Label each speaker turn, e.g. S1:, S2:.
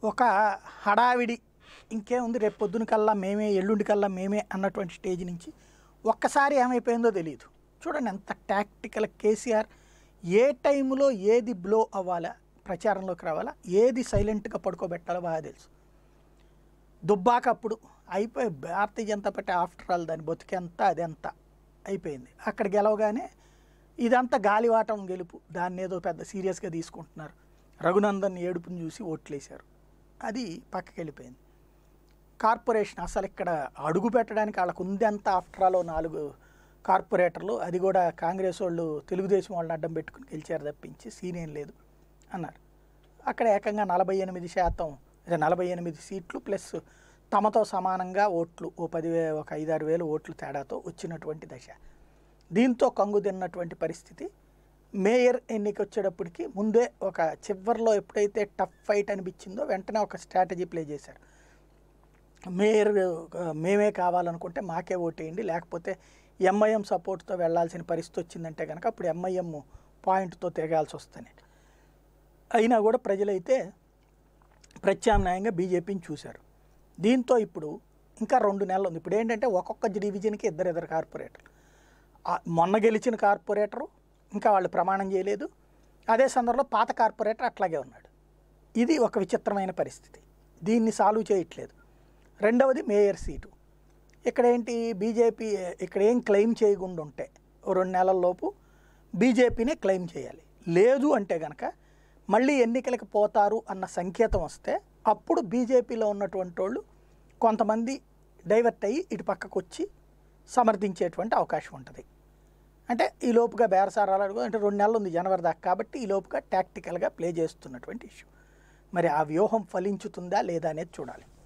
S1: ఒక హడావిడి ఇంకేముంది రేపు పొద్దున కల్లా మేమే ఎల్లుండి కల్లా మేమే అన్నటువంటి స్టేజ్ నుంచి ఒక్కసారి ఏమైపోయిందో తెలియదు చూడండి ఎంత టాక్టికల్ కేసీఆర్ ఏ టైంలో ఏది బ్లో అవ్వాలా ప్రచారంలోకి రావాలా ఏది సైలెంట్గా పడుకోబెట్టాలో బాగా తెలుసు దుబ్బాకప్పుడు అయిపోయి Bharatiya Janata Party after all దాని బతికెంత అదంతా అయిపోయింది అక్కడ గెలవగానే ఇదంతా గాలివాటం గెలుపు దాన్ని ఏదో పెద్ద సీరియస్గా తీసుకుంటున్నారు రఘునందన్ ఏడుపుని చూసి ఓట్లేశారు అది పక్కకి వెళ్ళిపోయింది కార్పొరేషన్ అసలు ఇక్కడ అడుగు పెట్టడానికి వాళ్ళకు ఉందంతా ఆఫ్టర్ ఆల్ ఓ నాలుగు కార్పొరేటర్లు అది కూడా కాంగ్రెస్ వాళ్ళు తెలుగుదేశం వాళ్ళని అడ్డం పెట్టుకుని గెలిచారు తప్పించి సీన్ ఏం లేదు అన్నారు అక్కడ ఏకంగా నలభై ఎనిమిది శాతం అదే నలభై ఎనిమిది సీట్లు ప్లస్ తమతో సమానంగా ఓట్లు ఓ పదివే ఒక ఐదారు వేలు ఓట్లు తేడాతో వచ్చినటువంటి దశ దీంతో కంగు తిన్నటువంటి పరిస్థితి మేయర్ ఎన్నిక వచ్చేటప్పటికి ముందే ఒక చివరిలో ఎప్పుడైతే టఫ్ ఫైట్ అనిపించిందో వెంటనే ఒక స్ట్రాటజీ ప్లే చేశారు మేయర్ ఆ, మేమే కావాలనుకుంటే మాకే ఓటేయండి లేకపోతే ఎంఐఎం సపోర్ట్తో వెళ్ళాల్సిన పరిస్థితి వచ్చిందంటే కనుక అప్పుడు ఎంఐఎం పాయింట్తో తిరగాల్సి వస్తుంది అయినా కూడా ప్రజలైతే ప్రత్యామ్నాయంగా బీజేపీని చూశారు దీంతో ఇప్పుడు ఇంకా రెండు నెలలు ఉంది ఇప్పుడు ఏంటంటే ఒక్కొక్క డివిజన్కి ఇద్దరు ఇద్దరు కార్పొరేటర్లు ఆ మొన్న గెలిచిన కార్పొరేటరు ఇంకా వాళ్ళు ప్రమాణం చేయలేదు అదే సందర్భంలో పాత కార్పొరేటర్ అట్లాగే ఉన్నాడు ఇది ఒక విచిత్రమైన పరిస్థితి దీన్ని సాల్వ్ చేయట్లేదు రెండవది మేయర్ సీటు ఇక్కడ ఏంటి బీజేపీ ఇక్కడ ఏం క్లెయిమ్ చేయకుండా ఉంటే ఓ రెండు నెలల లోపు బీజేపీనే క్లెయిమ్ చేయాలి లేదు అంటే కనుక మళ్ళీ ఎన్నికలకు పోతారు అన్న సంకేతం వస్తే అప్పుడు బీజేపీలో ఉన్నటువంటి వాళ్ళు కొంతమంది డైవర్ట్ అయ్యి ఇటు పక్కకు వచ్చి సమర్థించేటువంటి అవకాశం ఉంటుంది అంటే ఈ లోపుగా బేరసారాలు అడుగు అంటే రెండు నెలలు ఉంది జనవరి దాకా కాబట్టి ఈ లోపుగా టాక్టికల్గా ప్లే చేస్తున్నటువంటి ఇష్యూ మరి ఆ వ్యూహం ఫలించుతుందా లేదా అనేది చూడాలి